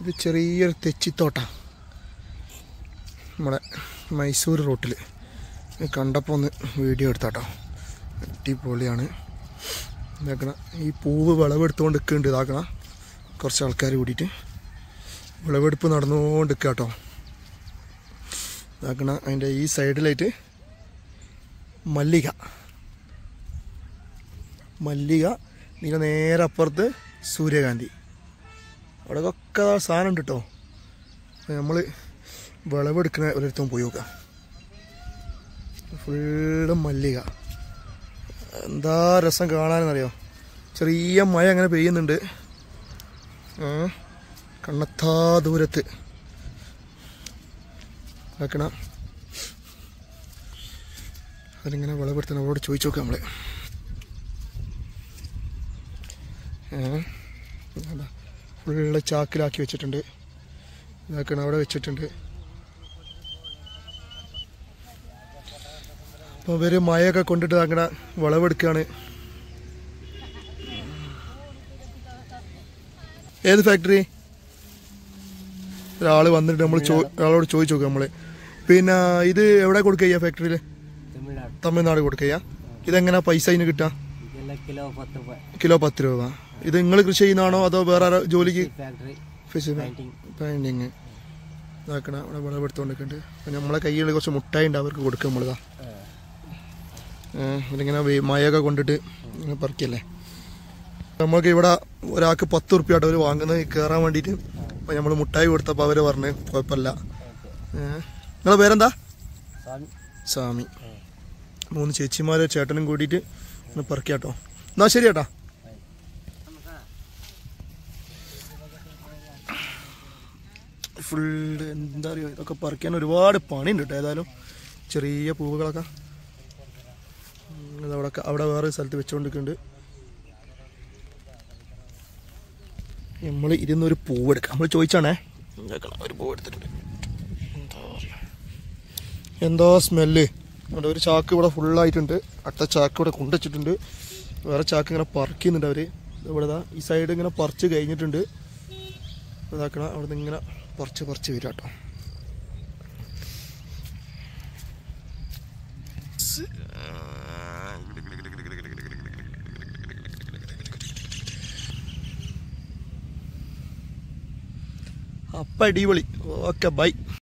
ഇത് ചെറിയൊരു തെച്ചിത്തോട്ട നമ്മുടെ മൈസൂർ റൂട്ടിൽ കണ്ടപ്പോൾ ഒന്ന് വീഡിയോ എടുത്താട്ടോ അടിപൊളിയാണ് ഇതാക്കണ ഈ പൂവ് വിളവെടുത്തുകൊണ്ട് നിൽക്കുന്നുണ്ട് ഇതാക്കണ കുറച്ച് ആൾക്കാർ കൂടിയിട്ട് വിളവെടുപ്പ് നടന്നുകൊണ്ട് നിൽക്കുക കേട്ടോ ഇതാക്കണ അതിൻ്റെ ഈ സൈഡിലായിട്ട് മല്ലിക മല്ലിക ഇതിൻ്റെ നേരെ അപ്പുറത്ത് സൂര്യകാന്തി അവിടെ ഒക്കെ സാധനം ഉണ്ട് കേട്ടോ നമ്മൾ വിളവെടുക്കുന്ന ഒരിടത്തും പോയി നോക്കാം ഫുള്ള് മല്ലിക എന്താ രസം കാണാനെന്നറിയോ ചെറിയ മഴ അങ്ങനെ പെയ്യുന്നുണ്ട് ഏ, കണ്ണത്താ ദൂരത്ത് ആക്കണ അതിങ്ങനെ വിളവെടുത്തണം അവരോട് ചോദിച്ചു നോക്കാം നമ്മള് ഏ, അതാ ഫുള്ള് ചാക്കിലാക്കി വെച്ചിട്ടുണ്ട് ഇതാക്കണം അവിടെ വെച്ചിട്ടുണ്ട് അപ്പോൾ ഇവര് മഴയൊക്കെ കൊണ്ടിട്ട് അങ്ങനെ വിളവെടുക്കുകയാണ് ഏത് ഫാക്ടറി ഒരാൾ വന്നിട്ട് നമ്മൾ ചോ ഒരാളോട് ചോദിച്ചു നോക്കാം നമ്മള് പിന്നെ ഇത് എവിടെ കൊടുക്കുക ഫാക്ടറിയിൽ തമിഴ്നാട് തമിഴ്നാട് കൊടുക്കുക ഇതെങ്ങനെ പൈസ അതിന് കിട്ടുക ഇതെല്ലാം കിലോ പത്ത് രൂപ കിലോ പത്ത് രൂപ ഇത് നിങ്ങൾ കൃഷി ചെയ്യുന്നതാണോ അതോ വേറെ ആരോ ജോലിക്ക് ഫാക്ടറി ഫിഷ് പെയിന്റിങ് പെയിന്റിങ് ഇതാക്കണ അവിടെ വിളവെടുത്തോണ്ടിരിക്കുന്നുണ്ട് അപ്പം നമ്മളെ കയ്യിൽ കുറച്ച് മുട്ടായി ഉണ്ട് അവർക്ക് കൊടുക്കുക നമ്മളിതാ ഏഹ് ഇതിങ്ങനെ വെ- മഴയൊക്കെ കൊണ്ടിട്ട് ഇങ്ങനെ പറിക്കല്ലേ നമ്മൾക്ക് ഇവിടെ ഒരാൾക്ക് പത്ത് ഉറുപ്പ്യ അവർ വാങ്ങുന്നത് കയറാൻ വേണ്ടിയിട്ട് അപ്പം നമ്മൾ മുട്ടായി കൊടുത്തപ്പോൾ അവർ പറഞ്ഞ് കുഴപ്പമില്ല ഏഹ് നിങ്ങളെ പേരെന്താ സ്വാമി സ്വാമി മൂന്ന് ചേച്ചിമാരും ചേട്ടനും കൂടിയിട്ട് ഒന്ന് പറിക്കാട്ടോ എന്നാ ശരി ചേട്ടാ ഫുള്ള് എന്താ പറയുക ഇതൊക്കെ പറിക്കാൻ ഒരുപാട് പണിയുണ്ട് കേട്ടോ ഏതായാലും ചെറിയ പൂവുകളൊക്കെ ഉം, ഇത് അവിടെ അവിടെ വേറെ സ്ഥലത്ത് വെച്ചുകൊണ്ടിരിക്കുന്നുണ്ട് നമ്മൾ ഇരുന്നൊരു പൂവ് എടുക്കാം നമ്മൾ ചോദിച്ചാണേ ഇതാക്കണം, ഒരു പൂവ് എടുത്തിട്ടുണ്ട് എന്താ പറയുക എന്തോ സ്മെല്ല് അവിടെ ഒരു ചാക്ക് ഇവിടെ ഫുള്ളായിട്ടുണ്ട് അടുത്ത ചാക്ക് ഇവിടെ കൊണ്ടുവച്ചിട്ടുണ്ട് വേറെ ചാക്ക് ഇങ്ങനെ പറിക്കുന്നുണ്ട് അവർ ഇവിടെ ദാ ഈ സൈഡ് ഇങ്ങനെ പറിച്ച് കഴിഞ്ഞിട്ടുണ്ട് ഇതാക്കണം അവിടെ നിന്ന് ഇങ്ങനെ പറിച്ച് പറിച്ച് വരിക കേട്ടോ അപ്പം അടിപൊളി ഓക്കെ ബൈ